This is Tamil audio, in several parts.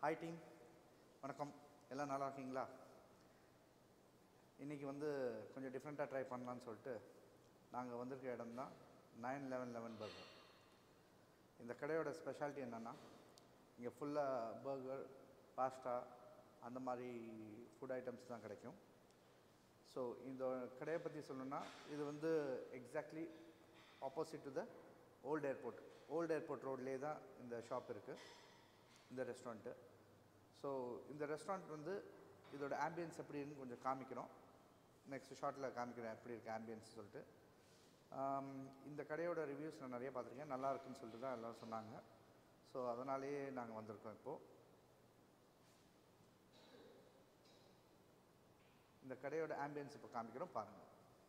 ஹாய் டீம் வணக்கம் எல்லாம் நல்லா இருக்கீங்களா இன்றைக்கி வந்து கொஞ்சம் டிஃப்ரெண்ட்டாக ட்ரை பண்ணலான்னு சொல்லிட்டு நாங்கள் வந்திருக்க இடம் தான் நைன் லெவன் லெவன் பர்கர் இந்த கடையோட ஸ்பெஷாலிட்டி என்னென்னா இங்கே ஃபுல்லாக பர்கர் பாஸ்டா அந்த மாதிரி ஃபுட் ஐட்டம்ஸ் தான் கிடைக்கும் ஸோ இந்த கடையை பற்றி சொல்லணும்னா இது வந்து exactly opposite to the old airport old airport ரோட்லேயே தான் இந்த ஷாப் இருக்குது இந்த ரெஸ்டாரண்ட்டு ஸோ இந்த ரெஸ்டாரண்ட் வந்து இதோட ஆம்பியன்ஸ் எப்படின்னு கொஞ்சம் காமிக்கிறோம் நெக்ஸ்ட் ஷார்ட்டில் காமிக்கிறேன் எப்படி இருக்குது ஆம்பியன்ஸ் சொல்லிட்டு ஆம், இந்த கடையோட ரிவ்யூஸ் நான் நிறைய பார்த்துருக்கேன் நல்லா இருக்குன்னு சொல்லிட்டு தான் எல்லாம் சொன்னாங்க ஸோ அதனாலேயே நாங்கள் வந்திருக்கோம் இப்போது இந்த கடையோட ஆம்பியன்ஸ் இப்போ காமிக்கிறோம் பாருங்கள்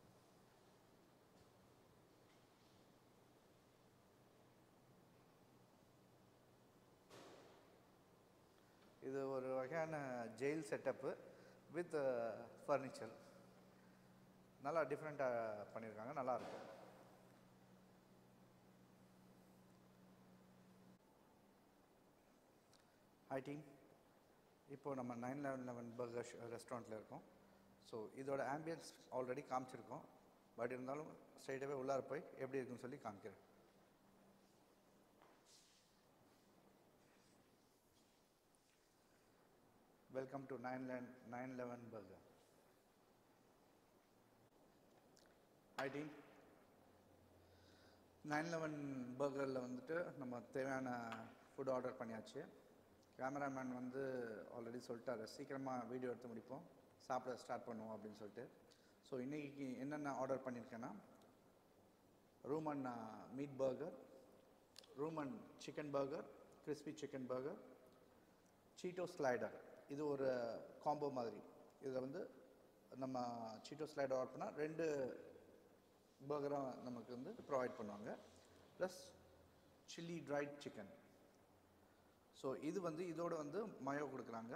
இது ஒரு வகையான ஜெயில் செட்டப்பு வித் ஃபர்னிச்சர் நல்லா டிஃப்ரெண்ட்டாக பண்ணியிருக்காங்க நல்லா இருக்கும் ஹாய் டீம் இப்போது நம்ம நைன் லெவன் லெவன் பர்கர் ரெஸ்டாரண்ட்டில் இருக்கோம் ஸோ இதோட ஆம்பியன்ஸ் ஆல்ரெடி காமிச்சிருக்கோம் பட் இருந்தாலும் ஸ்ட்ரைட்டாகவே உள்ளார போய் எப்படி இருக்குன்னு சொல்லி காமிக்கிறேன் welcome to nine eleven nine eleven burger hi team nine eleven பர்கரில் வந்துட்டு நம்ம தேவையான ஃபுட் ஆர்டர் பண்ணியாச்சு கேமராமேன் வந்து ஆல்ரெடி சொல்லிட்டாரு சீக்கிரமாக வீடியோ எடுத்து முடிப்போம் சாப்பிட ஸ்டார்ட் பண்ணுவோம் அப்படின்னு சொல்லிட்டு ஸோ இன்றைக்கி என்னென்ன ஆர்டர் பண்ணியிருக்கேன்னா ramen meat burger ramen chicken burger crispy chicken burger Cheeto slider இது ஒரு காம்போ மாதிரி இதில் வந்து நம்ம சீட்டோ ஸ்லைடர் ஆர்டர் பண்ணால் ரெண்டு பர்கராக நமக்கு வந்து ப்ரொவைட் பண்ணுவாங்க plus chilli dried chicken so இது வந்து இதோட வந்து மயோ கொடுக்குறாங்க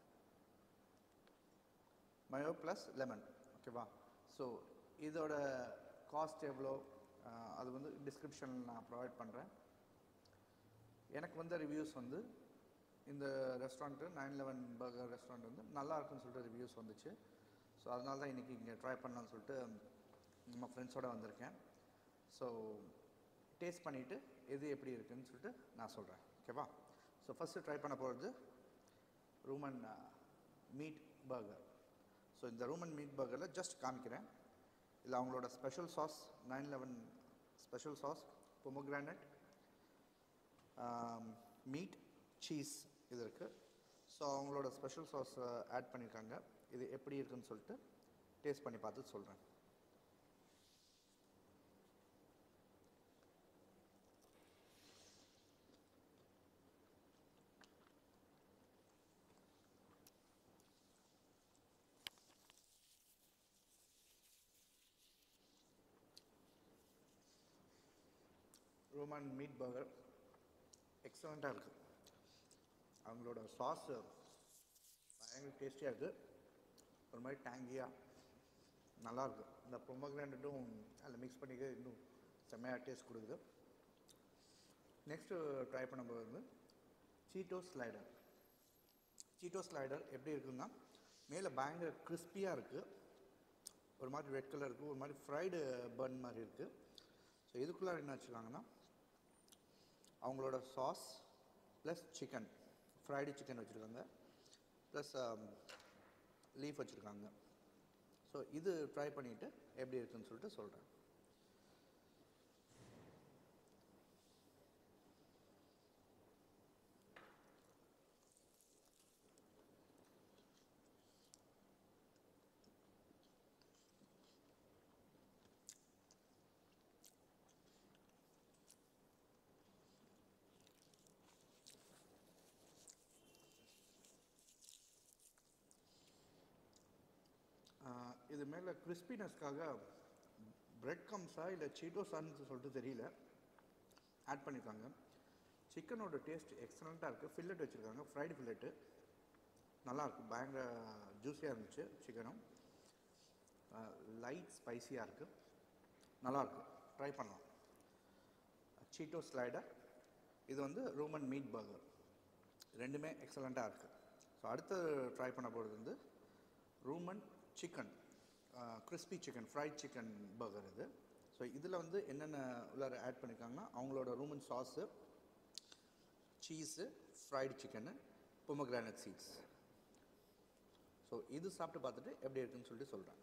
மயோ ப்ளஸ் லெமன் ஓகேவா ஸோ இதோட காஸ்ட் எவ்வளோ ஆஹ், அது வந்து டிஸ்கிரிப்ஷனில் நான் ப்ரொவைட் பண்ணுறேன் எனக்கு வந்த ரிவ்யூஸ் வந்து இந்த restaurant nine eleven burger restaurant வந்து நல்லா இருக்குன்னு சொல்லிட்டு ரிவ்யூஸ் வந்துச்சு ஸோ அதனால தான் இன்றைக்கி இங்கே ட்ரை பண்ணலாம்னு சொல்லிட்டு நம்ம ஃப்ரெண்ட்ஸோடு வந்திருக்கேன் ஸோ டேஸ்ட் பண்ணிவிட்டு எது எப்படி இருக்குன்னு சொல்லிட்டு நான் சொல்கிறேன் ஓகேவா ஸோ ஃபஸ்ட்டு ட்ரை பண்ண போகிறது ரூமன் மீட் பர்கர் ஸோ இந்த ரூமன் மீட் பர்கரில் ஜஸ்ட் காமிக்கிறேன் இல்லை அவங்களோட special sauce nine eleven special sauce pomegranate meat cheese இது இருக்குது ஸோ அவங்களோட ஸ்பெஷல் சாஸ் ஆட் பண்ணியிருக்காங்க இது எப்படி இருக்குன்னு சொல்லிட்டு டேஸ்ட் பண்ணி பார்த்து சொல்கிறேன் ரோமன் மீட் பர்கர் எக்ஸலண்ட்டாக இருக்குது அவங்களோட சாஸ் பயங்கர டேஸ்டியாக இருக்குது ஒரு மாதிரி டேங்கியாக நல்லாயிருக்கு இந்த பொம்மக்ராண்டும் அதில் மிக்ஸ் பண்ணிக்க இன்னும் செம்மையாக டேஸ்ட் கொடுக்குது நெக்ஸ்ட்டு ட்ரை பண்ணும்போது வந்து சீட்டோ ஸ்லைடர் சீட்டோ ஸ்லைடர் எப்படி இருக்குன்னா மேலே பயங்கர கிறிஸ்பியாக இருக்குது ஒரு மாதிரி ரெட் கலர் இருக்குது ஒரு மாதிரி ஃப்ரைடு பன் மாதிரி இருக்குது ஸோ இதுக்குள்ளே என்ன வச்சுருக்காங்கன்னா அவங்களோட sauce plus chicken fried chicken வச்சுருக்காங்க ப்ளஸ் லீஃப் வச்சுருக்காங்க ஸோ இது ட்ரை பண்ணிவிட்டு எப்படி இருக்குன்னு சொல்லிட்டு சொல்கிறேன் ஆஹ் இது மேலே கிறிஸ்பினஸ்க்காக பிரெட் கம்ஸா இல்லை சீட்டோஸான்னு சொல்லிட்டு தெரியல ஆட் பண்ணியிருக்காங்க சிக்கனோட டேஸ்ட் எக்ஸலண்ட்டாக இருக்குது ஃபில்லட் வச்சுருக்காங்க ஃப்ரைடு ஃபில்லட்டு நல்லாயிருக்கு பயங்கர ஜூஸியாக இருந்துச்சு சிக்கனும் லைட் ஸ்பைசியாக இருக்குது நல்லாயிருக்கு ட்ரை பண்ணலாம் சீட்டோ ஸ்லைடர் இது வந்து ரோமன் மீட் பர்கர் ரெண்டுமே எக்ஸலண்ட்டாக இருக்குது ஸோ அடுத்து ட்ரை பண்ண போகிறது வந்து ramen chicken crispy chicken fried chicken burger இது ஸோ இதில் வந்து என்னென்ன உள்ளார ஆட் பண்ணியிருக்காங்கன்னா அவங்களோட ramen sauce cheese fried chicken pomegranate seeds so இது சாப்பிட்டு பார்த்துட்டு எப்படி இருக்குன்னு சொல்லிட்டு சொல்கிறேன்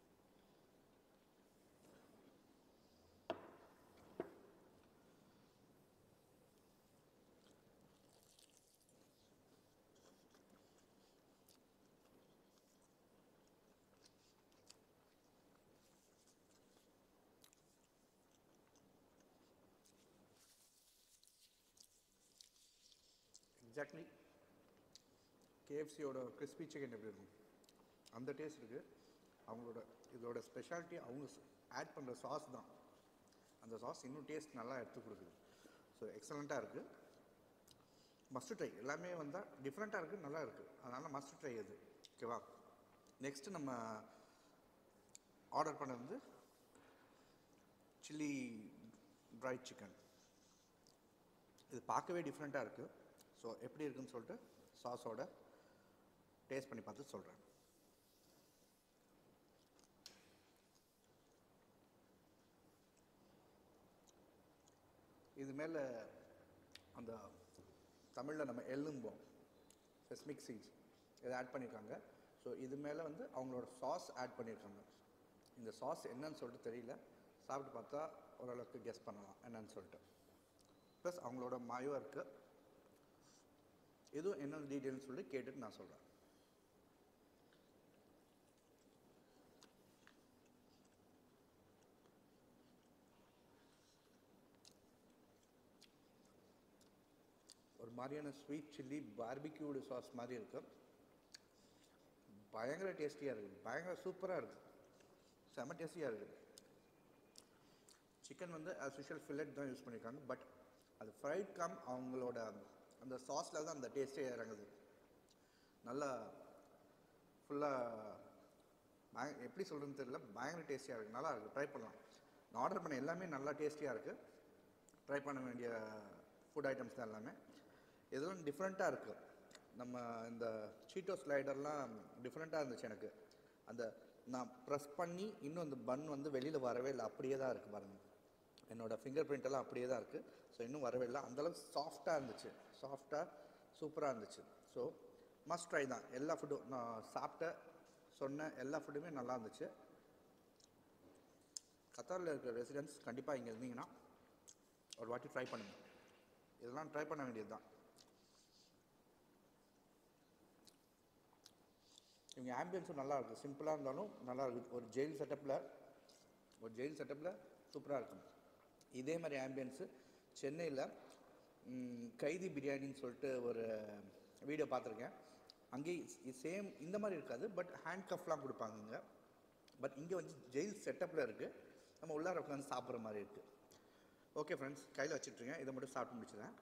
எக்ஸாக்ட்லி கேஎஃப்சியோட கிறிஸ்பி சிக்கன் எப்படி இருக்கும் அந்த டேஸ்ட் இருக்குது அவங்களோட இதோட ஸ்பெஷாலிட்டி அவங்க ஆட் பண்ணுற சாஸ் தான் அந்த சாஸ் இன்னும் டேஸ்ட் நல்லா எடுத்து கொடுக்குது ஸோ எக்ஸலண்ட்டாக இருக்குது மஸ்ட் ட்ரை எல்லாமே வந்தால் டிஃப்ரெண்ட்டாக இருக்குது நல்லா இருக்குது அதனால் மஸ்ட் ட்ரை அது ஓகேவா நெக்ஸ்ட்டு நம்ம ஆர்டர் பண்ணது வந்து சில்லி ட்ரை சிக்கன் இது பார்க்கவே டிஃப்ரெண்ட்டாக இருக்குது ஸோ எப்படி இருக்குன்னு சொல்லிட்டு சாஸோட டேஸ்ட் பண்ணி பார்த்து சொல்கிறேன் இது மேலே அந்த தமிழில் நம்ம எள்ளும்போம் செஸ்மிக் சீட்ஸ் இதை ஆட் பண்ணியிருக்காங்க ஸோ இது மேலே வந்து அவங்களோட சாஸ் ஆட் பண்ணியிருக்காங்க இந்த சாஸ் என்னன்னு சொல்லிட்டு தெரியல சாப்பிட்டு பார்த்தா ஓரளவுக்கு கெஸ் பண்ணலாம் என்னன்னு சொல்லிட்டு ப்ளஸ் அவங்களோட மாயம் இருக்குது எதுவும் என்ன டீட்டெயில்னு சொல்லி கேட்டுட்டு நான் சொல்கிறேன் ஒரு மாதிரியான ஸ்வீட் சில்லி பார்பிக்யூடு சாஸ் மாதிரி இருக்கு பயங்கர டேஸ்டியாக இருக்குது பயங்கர சூப்பராக இருக்குது செம்ம டேஸ்டியாக இருக்குது சிக்கன் வந்து ஆஸ் யூஷுவல் ஃபில்லட் தான் யூஸ் பண்ணியிருக்காங்க பட் அது ஃப்ரைட் கம் அவங்களோட அந்த சாஸில் தான் அந்த டேஸ்ட்டே இறங்குது நல்லா ஃபுல்லாக பய எப்படி சொல்கிறதுன்னு தெரியல பயங்கர டேஸ்டியாக இருக்குது நல்லா இருக்குது ட்ரை பண்ணலாம் நான் ஆர்டர் பண்ண எல்லாமே நல்லா டேஸ்டியாக இருக்குது ட்ரை பண்ண வேண்டிய ஃபுட் ஐட்டம்ஸ் தான் எல்லாமே எதுவும் டிஃப்ரெண்ட்டாக இருக்குது நம்ம இந்த சீட்டோ ஸ்லைடர்லாம் டிஃப்ரெண்ட்டாக இருந்துச்சு எனக்கு அந்த நான் ப்ரெஸ் பண்ணி இன்னும் அந்த பன் வந்து வெளியில் வரவே இல்லை அப்படியே தான் இருக்குது பாருங்கள் என்னோட ஃபிங்கர் பிரிண்ட் எல்லாம் அப்படியே தான் இருக்குது ஸோ இன்னும் வரவே இல்லை அந்தளவுக்கு சாஃப்டாக இருந்துச்சு சாஃப்டாக சூப்பராக இருந்துச்சு ஸோ மஸ்ட் ட்ரை தான் எல்லா ஃபுட்டும் நான் சாப்பிட்ட சொன்ன எல்லா ஃபுட்டுமே நல்லா இருந்துச்சு கத்தாரில் இருக்கிற ரெசிடென்ட்ஸ் கண்டிப்பாக இங்கே இருந்தீங்கன்னா ஒரு வாட்டி ட்ரை பண்ணுங்க இதெல்லாம் ட்ரை பண்ண வேண்டியது தான் இவங்க ஆம்பியன்ஸும் நல்லா இருக்குது சிம்பிளாக இருந்தாலும் நல்லா இருக்குது ஒரு ஜெயில் செட்டப்பில் ஒரு ஜெயில் செட்டப்பில் சூப்பராக இருக்கும் இதே மாதிரி ஆம்பியன்ஸு சென்னையில் ம், கைதி பிரியாணின்னு சொல்லிட்டு ஒரு வீடியோ பார்த்துருக்கேன் அங்கேயும் சேம் இந்த மாதிரி இருக்காது பட் ஹேண்ட் கஃப்லாம் கொடுப்பாங்க இங்கே பட் இங்கே வந்து ஜெயில் செட்டப்பில் இருக்குது நம்ம உள்ளார உட்காந்து சாப்பிட்ற மாதிரி இருக்குது ஓகே ஃப்ரெண்ட்ஸ் கையில் வச்சுட்ருக்கேன் இதை மட்டும் சாப்பிட்டு முடிச்சிடுறேன்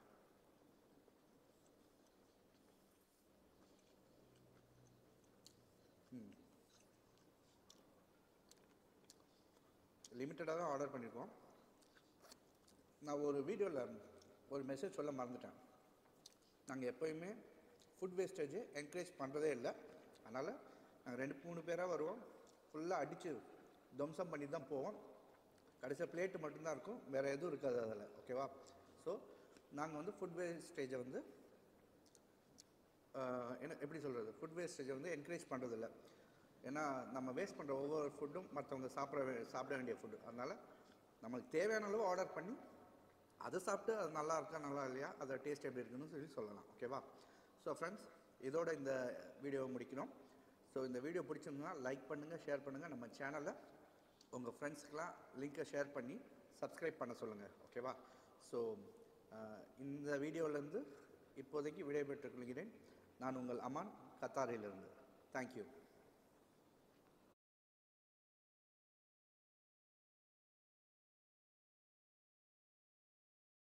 லிமிட்டடாக தான் ஆர்டர் பண்ணியிருக்கோம் நான் ஒரு வீடியோவில் ஒரு மெசேஜ் சொல்ல மறந்துட்டேன் நாங்கள் எப்போயுமே ஃபுட் வேஸ்டேஜை என்கரேஜ் பண்ணுறதே இல்லை அதனால் நாங்கள் ரெண்டு மூணு பேராக வருவோம் ஃபுல்லாக அடித்து துவம்சம் பண்ணி தான் போவோம் கடைசியாக பிளேட்டு மட்டும்தான் இருக்கும் வேறு எதுவும் இருக்காது அதில் ஓகேவா ஸோ நாங்கள் வந்து ஃபுட் வேஸ்டேஜை வந்து ஆஹ், என்ன எப்படி சொல்கிறது ஃபுட் வேஸ்டேஜை வந்து என்கரேஜ் பண்ணுறதில்ல ஏன்னா நம்ம வேஸ்ட் பண்ணுற ஒவ்வொரு ஃபுட்டும் மற்றவங்க சாப்பிட வே- சாப்பிட வேண்டிய ஃபுட்டு அதனால் நமக்கு தேவையான அளவு ஆர்டர் பண்ணி அதை சாப்பிட்டு அது நல்லா இருக்கா நல்லா இல்லையா அதோட டேஸ்ட் எப்படி இருக்குன்னு சொல்லி சொல்லலாம் ஓகேவா ஸோ ஃப்ரெண்ட்ஸ் இதோட இந்த வீடியோவை முடிக்கணும் ஸோ இந்த வீடியோ பிடிச்சிருந்ததுன்னா லைக் பண்ணுங்கள் ஷேர் பண்ணுங்கள் நம்ம சேனலை உங்கள் ஃப்ரெண்ட்ஸ்க்கெலாம் லிங்க்கை ஷேர் பண்ணி சப்ஸ்கிரைப் பண்ண சொல்லுங்கள் ஓகேவா ஸோ இந்த வீடியோவிலேருந்து இப்போதைக்கு விடைபெற்றுக் கொள்கிறேன் நான் உங்கள் அமான் கத்தாரிலிருந்து தேங்க்யூ